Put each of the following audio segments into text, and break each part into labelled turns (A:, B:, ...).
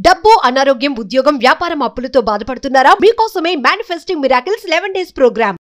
A: డబ్బు అనారోగ్యం ఉద్యోగం వ్యాపారం అప్పులతో బాధపడుతున్నారా మీకోసమే manifesting miracles eleven days program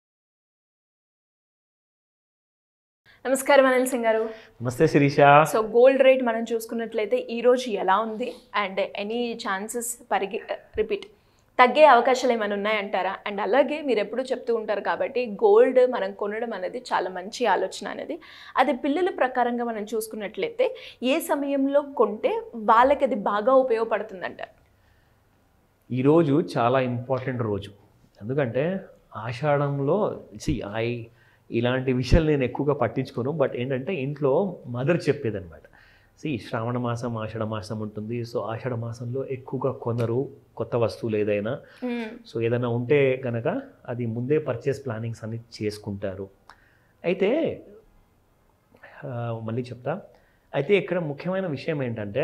B: నమస్కారం అనిల్ సింగ్ గారు
C: నమస్తే శిరీష
B: సో గోల్డ్ రేట్ మనం చూసుకున్నట్లయితే ఈ రోజు ఎలా ఉంది అండ్ ఎనీ ఛాన్సెస్ పరిగి రిపీట్ తగ్గే అవకాశాలు ఏమైనా ఉన్నాయంటారా అండ్ అలాగే మీరు ఎప్పుడు చెప్తూ ఉంటారు కాబట్టి గోల్డ్ మనం కొనడం అనేది చాలా మంచి ఆలోచన అనేది అది పిల్లల ప్రకారంగా మనం చూసుకున్నట్లయితే ఏ సమయంలో కొంటే వాళ్ళకి అది బాగా ఉపయోగపడుతుందంటారు
C: ఈరోజు చాలా ఇంపార్టెంట్ రోజు ఎందుకంటే ఆషాఢంలో సి ఐ ఇలాంటి విషయాలు నేను ఎక్కువగా పట్టించుకోను బట్ ఏంటంటే ఇంట్లో మదర్ చెప్పేదన్నమాట సి శ్రావణ మాసం ఆషాఢ మాసం ఉంటుంది సో ఆషాఢ మాసంలో ఎక్కువగా కొనరు కొత్త వస్తువులు ఏదైనా సో ఏదైనా ఉంటే కనుక అది ముందే పర్చేస్ ప్లానింగ్స్ అన్ని చేసుకుంటారు అయితే ఆ, మళ్ళీ చెప్తా అయితే ఇక్కడ ముఖ్యమైన విషయం ఏంటంటే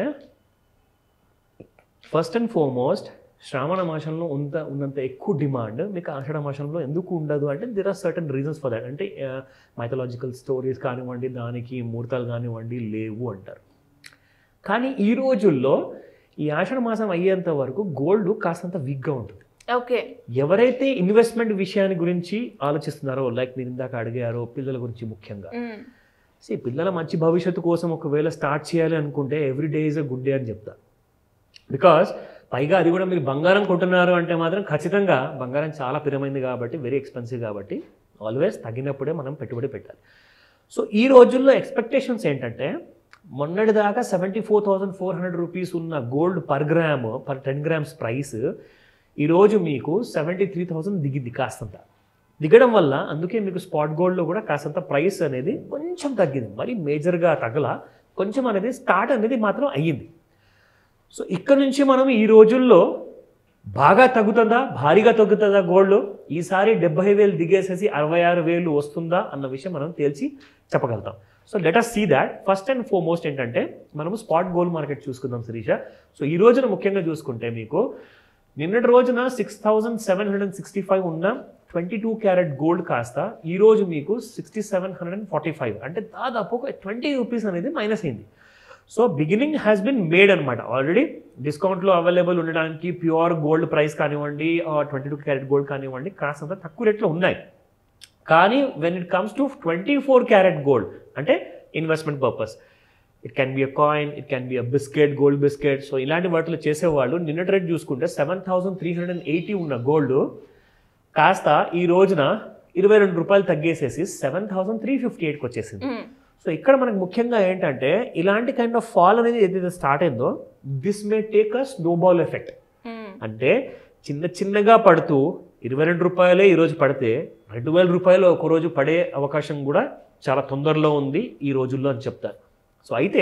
C: ఫస్ట్ అండ్ ఫార్మోస్ట్ శ్రావణ మాసంలో ఉంత ఉన్నంత ఎక్కువ డిమాండ్ మీకు ఆషాఢ మాసంలో ఎందుకు ఉండదు అంటే there are certain reasons for that అంటే మైథలాజికల్ స్టోరీస్ కానివ్వండి దానికి ముహూర్తాలు కానివ్వండి లేవు అంటారు కానీ ఈ రోజుల్లో ఈ ఆషాఢ మాసం అయ్యేంత వరకు గోల్డ్ కాస్తంత వీక్గా ఉంటుంది
B: ఓకే
C: ఎవరైతే ఇన్వెస్ట్మెంట్ విషయాన్ని గురించి ఆలోచిస్తున్నారో లైక్ మీరు ఇందాక అడిగారో పిల్లల గురించి ముఖ్యంగా see పిల్లల మంచి భవిష్యత్తు కోసం ఒకవేళ స్టార్ట్ చేయాలి అనుకుంటే every day is a good day అని చెప్తా బికాస్ పైగా అది కూడా మీరు బంగారం కొంటున్నారు అంటే మాత్రం ఖచ్చితంగా బంగారం చాలా పిరమైంది కాబట్టి వెరీ ఎక్స్పెన్సివ్ కాబట్టి ఆల్వేస్ తగినప్పుడే మనం పెట్టుబడి పెట్టాలి సో ఈ రోజుల్లో ఎక్స్పెక్టేషన్స్ ఏంటంటే మొన్నటిదాకా seventy four thousand four hundred rupees ఉన్న gold per gram per ten grams price ఈరోజు మీకు సెవెంటీ త్రీ థౌసండ్ దిగింది కాస్తంత దిగడం వల్ల అందుకే మీకు స్పాట్ గోల్డ్లో కూడా కాస్తంత ప్రైస్ అనేది కొంచెం తగ్గింది మరి మేజర్గా తగ్గల కొంచెం అనేది స్టార్ట్ అనేది మాత్రం అయ్యింది సో ఇక్కడ నుంచి మనం ఈ రోజుల్లో బాగా తగ్గుతుందా భారీగా తగ్గుతుందా గోల్డ్ ఈసారి డెబ్బై వేలు దిగేసేసి అరవై ఆరు వేలు వస్తుందా అన్న విషయం మనం తేల్చి చెప్పగలుగుతాం so let us see that first and foremost ఏంటంటే మనము స్పాట్ గోల్డ్ మార్కెట్ చూసుకుందాం శిరీష సో ఈ రోజున ముఖ్యంగా చూసుకుంటే మీకు నిన్నటి రోజున six thousand seven hundred sixty five ఉన్న ట్వంటీ టూ క్యారెట్ గోల్డ్ కాస్త ఈ రోజు మీకు sixty seven hundred and forty five అంటే దాదాపు ఒక ట్వంటీ రూపీస్ అనేది మైనస్ అయింది so beginning has been made అనమాట ఆల్రెడీ డిస్కౌంట్లో అవైలబుల్ ఉండడానికి ప్యూర్ గోల్డ్ ప్రైస్ కానివ్వండి ట్వంటీ టూ క్యారెట్ గోల్డ్ కానివ్వండి కాస్తంత తక్కువ రేట్లో ఉన్నాయి కానీ when it comes to twenty four carat gold అంటే investment purpose it can be a coin it can be a biscuit gold biscuit so ఇలాంటి వాటిలో చేసేవాళ్ళు నిన్నటి రేట్ చూసుకుంటే seven thousand three hundred and eighty ఉన్న గోల్డ్ కాస్త ఈ రోజున ఇరవై రెండు రూపాయలు తగ్గేసేసి సెవెన్ థౌసండ్ త్రీ ఫిఫ్టీ ఎయిట్కి వచ్చేసింది సో ఇక్కడ మనకు ముఖ్యంగా ఏంటంటే ఇలాంటి కైండ్ ఆఫ్ ఫాల్ అనేది ఏదైతే స్టార్ట్ అయిందో this may take a snowball effect అంటే చిన్న చిన్నగా పడుతూ ఇరవై రెండు రూపాయలే ఈరోజు పడితే రెండు వేల రూపాయలు ఒక రోజు పడే అవకాశం కూడా చాలా తొందరలో ఉంది ఈ రోజుల్లో అని చెప్తారు సో అయితే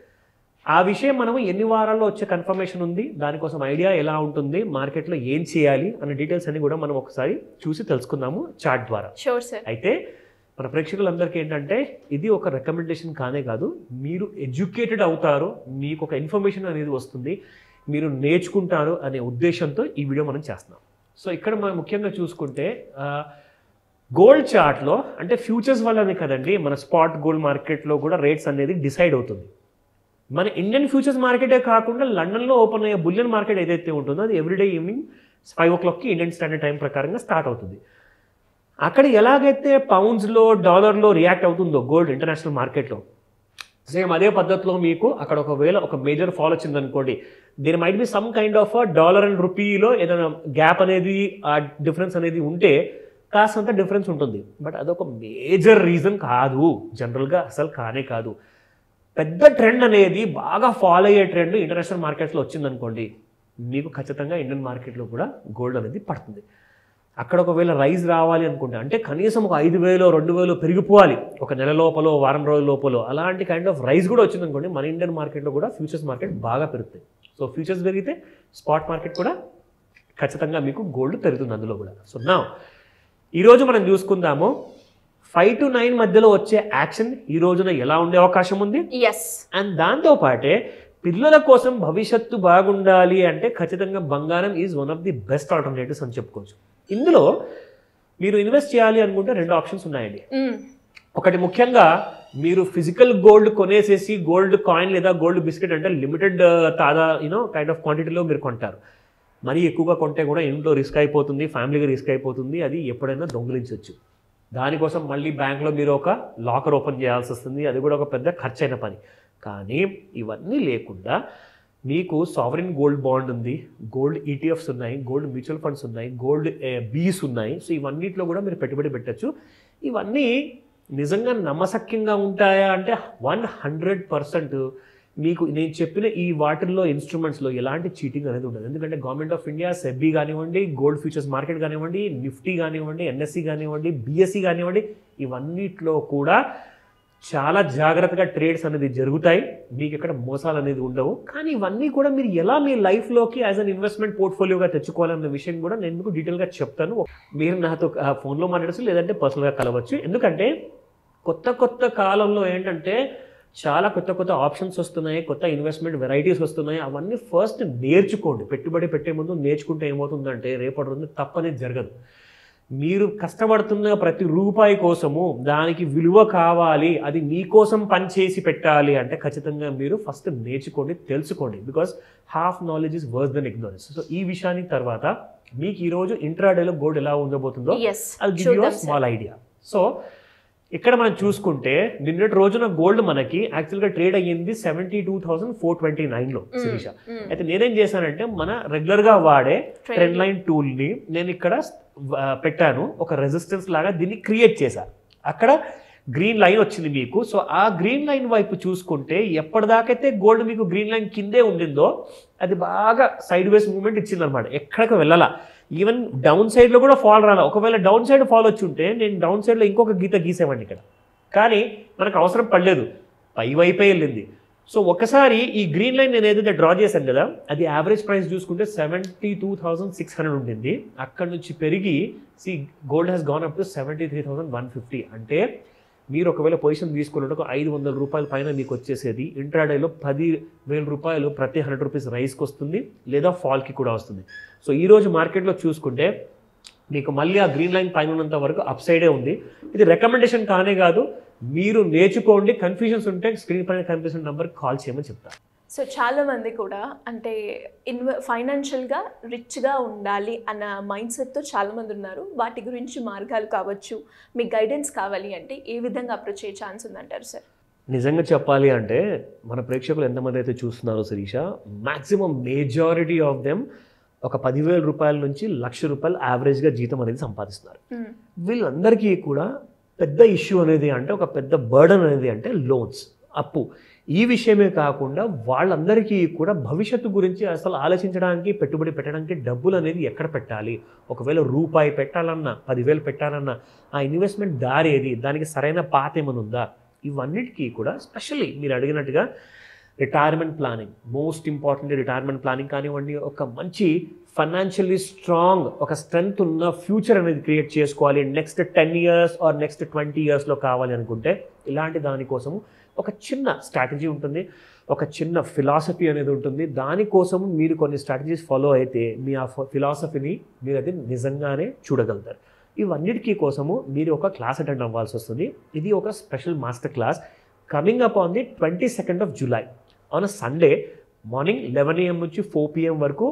C: ఆ విషయం మనం ఎన్ని వారాల్లో వచ్చే కన్ఫర్మేషన్ ఉంది దానికోసం ఐడియా ఎలా ఉంటుంది మార్కెట్లో ఏం చేయాలి అనే డీటెయిల్స్ అన్ని కూడా మనం ఒకసారి చూసి తెలుసుకుందాము చార్ట్ ద్వారా
B: షూర్ సార్
C: అయితే మన ప్రేక్షకులందరికీ ఏంటంటే ఇది ఒక రికమెండేషన్ కానే కాదు మీరు ఎడ్యుకేటెడ్ అవుతారు మీకు ఒక ఇన్ఫర్మేషన్ అనేది వస్తుంది మీరు నేర్చుకుంటారు అనే ఉద్దేశంతో ఈ వీడియో మనం చేస్తున్నాం సో ఇక్కడ మనం ముఖ్యంగా చూసుకుంటే గోల్డ్ చార్ట్లో అంటే ఫ్యూచర్స్ వల్లనే కదండి మన స్పాట్ గోల్డ్ మార్కెట్లో కూడా రేట్స్ అనేది డిసైడ్ అవుతుంది మన ఇండియన్ ఫ్యూచర్స్ మార్కెటే కాకుండా లండన్లో ఓపెన్ అయ్యే బులియన్ మార్కెట్ ఏదైతే ఉంటుందో అది ఎవ్రీడే ఈవినింగ్ ఫైవ్ ఓ క్లాక్కి ఇండియన్ స్టాండర్డ్ టైం ప్రకారంగా స్టార్ట్ అవుతుంది అక్కడ ఎలాగైతే పౌండ్స్లో డాలర్లో రియాక్ట్ అవుతుందో గోల్డ్ ఇంటర్నేషనల్ మార్కెట్లో సేమ్ అదే పద్ధతిలో మీకు అక్కడ ఒకవేళ ఒక మేజర్ ఫాల్ వచ్చింది అనుకోండి దీని might be some kind of dollar and రూపీలో ఏదైనా గ్యాప్ అనేది ఆ డిఫరెన్స్ అనేది ఉంటే కాస్తంత డిఫరెన్స్ ఉంటుంది బట్ అదొక మేజర్ రీజన్ కాదు జనరల్గా అసలు కానే కాదు పెద్ద ట్రెండ్ అనేది బాగా ఫాలో అయ్యే ట్రెండ్ ఇంటర్నేషనల్ మార్కెట్స్లో వచ్చిందనుకోండి మీకు ఖచ్చితంగా ఇండియన్ మార్కెట్లో కూడా గోల్డ్ అనేది పడుతుంది అక్కడ ఒకవేళ రైజ్ రావాలి అనుకుంటే అంటే కనీసం ఒక ఐదు వేలు రెండు వేలు పెరిగిపోవాలి ఒక నెల లోపల వారం రోజుల లోపల అలాంటి కైండ్ ఆఫ్ రైజ్ కూడా వచ్చింది అనుకోండి మన ఇండియన్ మార్కెట్లో కూడా ఫ్యూచర్స్ మార్కెట్ బాగా పెరుగుతాయి సో ఫ్యూచర్స్ పెరిగితే స్పాట్ మార్కెట్ కూడా ఖచ్చితంగా మీకు గోల్డ్ పెరుగుతుంది అందులో కూడా సో నా ఈరోజు మనం చూసుకుందాము ఫైవ్ టు నైన్ మధ్యలో వచ్చే యాక్షన్ ఈ రోజున ఎలా ఉండే అవకాశం ఉంది
B: ఎస్
C: అండ్ దాంతో పాటే పిల్లల కోసం భవిష్యత్తు బాగుండాలి అంటే ఖచ్చితంగా బంగారం is one of the best alternatives అని చెప్పుకోవచ్చు ఇందులో మీరు ఇన్వెస్ట్ చేయాలి అనుకుంటే రెండు ఆప్షన్స్ ఉన్నాయండి ఒకటి ముఖ్యంగా మీరు ఫిజికల్ గోల్డ్ కొనేసేసి గోల్డ్ కాయిన్ లేదా గోల్డ్ బిస్కెట్ అంటే లిమిటెడ్ తాదా యూనో కైండ్ ఆఫ్ క్వాంటిటీలో మీరు కొంటారు మరీ ఎక్కువగా కొంటే కూడా ఇంట్లో రిస్క్ అయిపోతుంది ఫ్యామిలీకి రిస్క్ అయిపోతుంది అది ఎప్పుడైనా దొంగిలించవచ్చు దానికోసం మళ్ళీ బ్యాంక్లో మీరు ఒక లాకర్ ఓపెన్ చేయాల్సి వస్తుంది అది కూడా ఒక పెద్ద ఖర్చైన పని కానీ ఇవన్నీ లేకుండా మీకు సావరిన్ గోల్డ్ బాండ్ ఉంది గోల్డ్ ఈటీఎఫ్స్ ఉన్నాయి గోల్డ్ మ్యూచువల్ ఫండ్స్ ఉన్నాయి గోల్డ్ బీస్ ఉన్నాయి సో ఇవన్నిట్లో కూడా మీరు పెట్టుబడి పెట్టచ్చు ఇవన్నీ నిజంగా నమ్మసక్యంగా ఉంటాయా అంటే వన్ హండ్రెడ్ పర్సెంట్ మీకు నేను చెప్పిన ఈ వాటిల్లో ఇన్స్ట్రుమెంట్స్లో ఎలాంటి చీటింగ్ అనేది ఉండదు ఎందుకంటే గవర్నమెంట్ ఆఫ్ ఇండియా సెబీ కానివ్వండి గోల్డ్ ఫ్యూచర్స్ మార్కెట్ కానివ్వండి నిఫ్టీ కానివ్వండి ఎన్ఎస్సి కానివ్వండి బిఎస్సి కానివ్వండి ఇవన్నిట్లో కూడా చాలా జాగ్రత్తగా ట్రేడ్స్ అనేది జరుగుతాయి మీకు ఇక్కడ మోసాలు అనేది ఉండవు కానీ ఇవన్నీ కూడా మీరు ఎలా మీ లైఫ్లోకి యాజ్ అన్ ఇన్వెస్ట్మెంట్ పోర్ట్ఫోలియోగా తెచ్చుకోవాలన్న విషయం కూడా నేను మీకు డీటెయిల్గా చెప్తాను మీరు నాతో ఫోన్లో మాట్లాడచ్చు లేదంటే పర్సనల్గా కలవచ్చు ఎందుకంటే కొత్త కొత్త కాలంలో ఏంటంటే చాలా కొత్త కొత్త ఆప్షన్స్ వస్తున్నాయి కొత్త ఇన్వెస్ట్మెంట్ వెరైటీస్ వస్తున్నాయి అవన్నీ ఫస్ట్ నేర్చుకోండి పెట్టుబడి పెట్టే ముందు నేర్చుకుంటే ఏమవుతుందంటే రేపటి రోజు తప్పనేది జరగదు మీరు కష్టపడుతున్న ప్రతి రూపాయి కోసము దానికి విలువ కావాలి అది మీకోసం పనిచేసి పెట్టాలి అంటే ఖచ్చితంగా మీరు ఫస్ట్ నేర్చుకోండి తెలుసుకోండి because half knowledge is worse than ignorance so ఈ విషయానికి తర్వాత మీకు ఈరోజు ఇంట్రాడేలో గోల్డ్ ఎలా ఉండబోతుందో
B: ఎస్
C: అది give you small idea so ఇక్కడ మనం చూసుకుంటే నిన్నటి రోజున గోల్డ్ మనకి యాక్చువల్గా ట్రేడ్ అయ్యింది seventy two thousand four twenty నైన్లో శిరీష అయితే నేనేం చేశానంటే మన రెగ్యులర్గా వాడే ట్రెండ్ లైన్ టూల్ని నేను ఇక్కడ ఆ, పెట్టాను ఒక రెసిస్టెన్స్ లాగా దీన్ని క్రియేట్ చేశాను అక్కడ గ్రీన్ లైన్ వచ్చింది మీకు సో ఆ గ్రీన్ లైన్ వైపు చూసుకుంటే ఎప్పటిదాకైతే గోల్డ్ మీకు గ్రీన్ లైన్ కిందే ఉండిందో అది బాగా సైడ్ వేస్ మూవ్మెంట్ ఇచ్చిందనమాట ఎక్కడికి వెళ్ళాలా ఈవెన్ డౌన్ సైడ్లో కూడా ఫాల్ రాలా ఒకవేళ డౌన్ సైడ్ ఫాల్ వచ్చి ఉంటే నేను డౌన్ సైడ్లో ఇంకొక గీత గీసేవాడిని ఇక్కడ కానీ మనకు అవసరం పడలేదు పై వైపే వెళ్ళింది సో ఒకసారి ఈ గ్రీన్ లైన్ నేను ఏదైతే డ్రా చేశాను కదా అది యావరేజ్ ప్రైస్ చూసుకుంటే seventy two thousand six hundred ఉండింది అక్కడ నుంచి పెరిగి see gold has gone up to seventy three thousand one fifty అంటే మీరు ఒకవేళ పొజిషన్ తీసుకున్నట్టు ఒక ఐదు వందల రూపాయల పైన మీకు వచ్చేసేది ఇంట్రాడేలో పది వేల రూపాయలు ప్రతి హండ్రెడ్ రూపీస్ రైస్కి వస్తుంది లేదా ఫాల్కి కూడా వస్తుంది సో ఈరోజు మార్కెట్లో చూసుకుంటే మీకు మళ్ళీ ఆ గ్రీన్ లైన్ పైన ఉన్నంత వరకు అప్ సైడే ఉంది ఇది రికమెండేషన్ కానే కాదు మీరు నేర్చుకోండి కన్ఫ్యూజన్స్ ఉంటే స్క్రీన్ పైన కనిపిస్తున్న నెంబర్ కాల్ చేయమని చెప్తాను
B: సో చాలా మంది కూడా అంటే ఇన్వ ఫైనాన్షియల్గా రిచ్గా ఉండాలి అన్న మైండ్ సెట్తో చాలా మంది ఉన్నారు వాటి గురించి మార్గాలు కావచ్చు మీ గైడెన్స్ కావాలి అంటే ఏ విధంగా అప్రోచ్ అయ్యే ఛాన్స్ ఉందంటారు సార్
C: నిజంగా చెప్పాలి అంటే మన ప్రేక్షకులు ఎంతమంది అయితే చూస్తున్నారో Shirisha maximum majority of them ఒక పదివేల రూపాయల నుంచి లక్ష రూపాయలు యావరేజ్గా జీతం అనేది సంపాదిస్తున్నారు వీళ్ళందరికీ కూడా పెద్ద ఇష్యూ అనేది అంటే ఒక పెద్ద బర్డన్ అనేది అంటే లోన్స్ అప్పు ఈ విషయమే కాకుండా వాళ్ళందరికీ కూడా భవిష్యత్తు గురించి అసలు ఆలోచించడానికి పెట్టుబడి పెట్టడానికి డబ్బులు అనేది ఎక్కడ పెట్టాలి ఒకవేళ రూపాయి పెట్టాలన్నా పదివేలు పెట్టాలన్నా ఆ ఇన్వెస్ట్మెంట్ దారి ఏది దానికి సరైన పాత ఏమైనా ఉందా ఇవన్నిటికీ కూడా స్పెషల్లీ మీరు అడిగినట్టుగా retirement planning most important retirement planning కానివ్వండి ఒక మంచి ఫైనాన్షియల్లీ స్ట్రాంగ్ ఒక స్ట్రెంగ్త్ ఉన్న ఫ్యూచర్ అనేది క్రియేట్ చేసుకోవాలి next ten years or next ట్వంటీ ఇయర్స్లో కావాలి అనుకుంటే ఇలాంటి దానికోసము ఒక చిన్న స్ట్రాటజీ ఉంటుంది ఒక చిన్న ఫిలాసఫీ అనేది ఉంటుంది దానికోసం మీరు కొన్ని స్ట్రాటజీస్ ఫాలో అయితే మీ ఆ ఫిలాసఫీని మీరు అది నిజంగానే చూడగలుగుతారు ఇవన్నిటికీ కోసము మీరు ఒక క్లాస్ అటెండ్ అవ్వాల్సి వస్తుంది ఇది ఒక special master class coming up on the twenty second of July on Sunday morning eleven AM నుంచి ఫోర్ పిఎం వరకు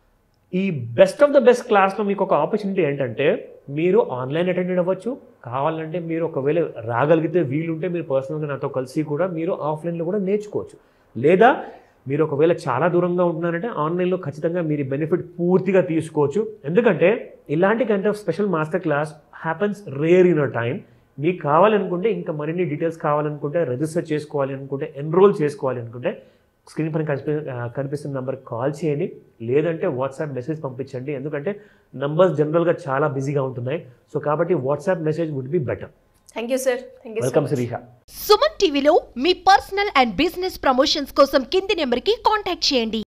C: ఈ బెస్ట్ ఆఫ్ ద బెస్ట్ క్లాస్లో మీకు ఒక ఆపర్చునిటీ ఏంటంటే మీరు ఆన్లైన్ అటెండ్ అవ్వచ్చు కావాలంటే మీరు ఒకవేళ రాగలిగితే వీలుంటే మీరు పర్సనల్గా నాతో కలిసి కూడా మీరు ఆఫ్లైన్లో కూడా నేర్చుకోవచ్చు లేదా మీరు ఒకవేళ చాలా దూరంగా ఉంటున్నారంటే ఆన్లైన్లో ఖచ్చితంగా మీరు బెనిఫిట్ పూర్తిగా తీసుకోవచ్చు ఎందుకంటే ఇలాంటి kind of special master class happens rare in a time మీకు కావాలనుకుంటే ఇంకా మరిన్ని డీటెయిల్స్ కావాలనుకుంటే రిజిస్టర్ చేసుకోవాలి అనుకుంటే ఎన్రోల్ చేసుకోవాలి అనుకుంటే స్క్రీన్ పైన కనిపి ఆ, కనిపిస్తున్న నెంబర్కి కాల్ చేయండి లేదంటే వాట్సాప్ మెసేజ్ పంపించండి ఎందుకంటే నంబర్స్ జనరల్గా చాలా బిజీగా ఉంటున్నాయి సో కాబట్టి WhatsApp message would be better
B: thank you sir thank you
C: welcome Shirisha
A: Suman టీవీలో మీ పర్సనల్ అండ్ బిజినెస్ ప్రమోషన్స్ కోసం కింది నెంబర్కి కాంటాక్ట్ చేయండి